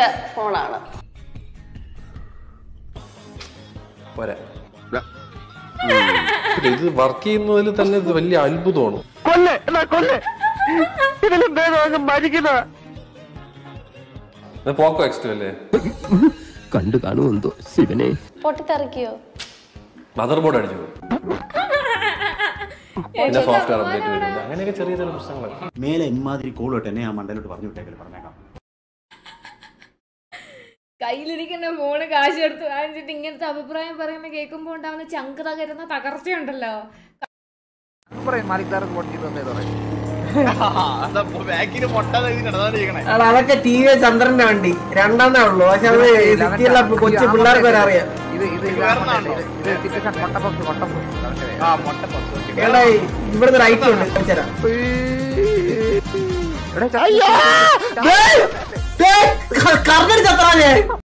ഫോണാണ് പോരാ ഉം. ഇത് വർക്ക് ചെയ്യുന്നതിൽ തന്നെ ഇത് വലിയ അത്ഭുതമാണ് കൊല്ലെ എന്നാ കൊല്ലെ ഇതിലും ഭേദം അങ്ങ് മരിക്കുന്ന ഇത് പോക്കോ എക്സ് അല്ലേ കണ്ടു കാണുമെന്തോ ശിവനെ പൊട്ടിത്തെറിക്കോ മദർ ബോർഡ് അടിച്ചു പോയി. പിന്നെ സോഫ്റ്റ്വെയർ അപ്ഡേറ്റ് വരുന്നില്ല അങ്ങനെയൊക്കെ ചെറിയ ചെറിയ പ്രശ്നങ്ങൾ മേലെ ഇമാതിരി കോളോട്ട് എന്നെ ആ മണ്ടയിലോട്ട് പറഞ്ഞു വിട്ടേക്കല് പറഞ്ഞേക്കാം കയ്യിലിരിക്കുന്ന ഫോണ് കാശ് എടുത്ത് വാങ്ങിച്ചിട്ട് ഇങ്ങനത്തെ അഭിപ്രായം പറയുന്ന കേൾക്കുമ്പോൾ ഉണ്ടാവുന്ന ചങ്ക് തകരുന്ന തകർച്ചയുണ്ടല്ലോ പറയും മാലിക് സാറ് ഫോൺ ചെയ്ത് വന്നേ പറയും ബാക്കിന് പൊട്ട കിടന്നാണ് എടാ, അതൊക്കെ ടി വി ചന്ദ്രന്റെ വണ്ടി രണ്ടെണ്ണേ ഉള്ളൂ പക്ഷെ അത് സിറ്റിയിലുള്ള കൊച്ചു പിള്ളേർക്ക് വരെ അറിയാം ഇത് ഇത് ഇത് വേറൊന്നാണോ? ഇത് സിറ്റിസൺ മൊട്ടപ്പസ് മൊട്ടപ്പസ് ആ മുട്ട പത്ത് എടാ ഇവിടുന്ന് റൈറ്റ് ഉണ്ട് കാണിച്ചുതരാം. ഇവിടെ അയ്യോ! ദേ! ദേ! ക- കറണ്ടടിച്ച് എത്രാ ഞാൻ